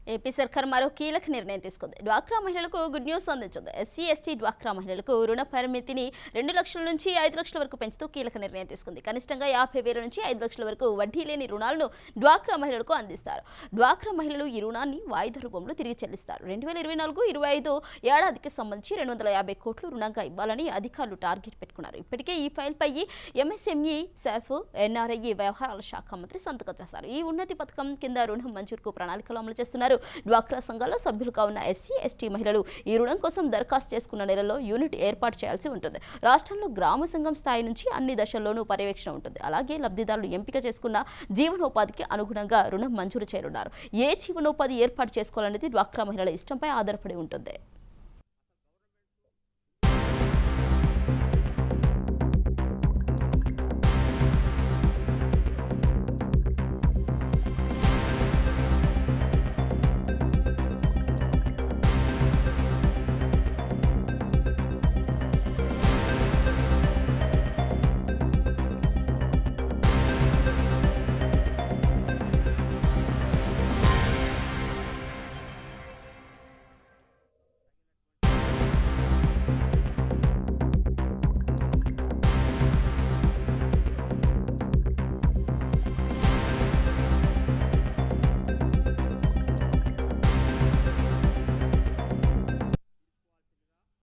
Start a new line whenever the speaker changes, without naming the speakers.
AP సర్కార్ మరో కీలక నిర్ణయం తీసుకుంది డ్వాక్రా మహిళలకు గుడ్ న్యూస్ అందించింది ఎస్సీ ఎస్టీ డ్వాక్రా మహిళలకు రుణ పరిమితిని రెండు లక్షల నుంచి ఐదు లక్షల వరకు పెంచుతూ కీలక నిర్ణయం తీసుకుంది కనిష్టంగా యాభై వేల నుంచి ఐదు లక్షల వరకు వడ్డీ లేని రుణాలను డ్వాక్రా మహిళలకు అందిస్తారు డ్వాక్రా మహిళలు ఈ రుణాన్ని వాయిదా రూపంలో తిరిగి చెల్లిస్తారు రెండు వేల ఇరవై నాలుగు ఇరవై ఐదు ఏడాదికి సంబంధించి రెండు వందల యాభై కోట్లు రుణంగా ఇవ్వాలని అధికారులు టార్గెట్ పెట్టుకున్నారు ఇప్పటికే ఈ ఫైల్పై ఎంఎస్ఎంఈ సెఫ్ ఎన్ఆర్ఐ వ్యవహారాల శాఖ మంత్రి సంతకం చేశారు ఈ ఉన్నతి పథకం కింద రుణం మంజూరుకు ప్రణాళికలు అమలు చేస్తున్నారు డ్వాక్రా సంఘాల్లో సభ్యులుగా ఉన్న ఎస్సీ ఎస్టీ మహిళలు ఈ రుణం కోసం దరఖాస్తు చేసుకున్న నెలలో యూనిట్ ఏర్పాటు చేయాల్సి ఉంటుంది రాష్ట్రంలో గ్రామ సంఘం స్థాయి నుంచి అన్ని దశల్లోనూ పర్యవేక్షణ ఉంటుంది అలాగే లబ్ధిదారులు ఎంపిక చేసుకున్న జీవనోపాధికి అనుగుణంగా రుణం మంజూరు చేయనున్నారు ఏ జీవనోపాధి ఏర్పాటు చేసుకోవాలనేది డ్వాక్రా మహిళల ఇష్టంపై ఆధారపడి ఉంటుంది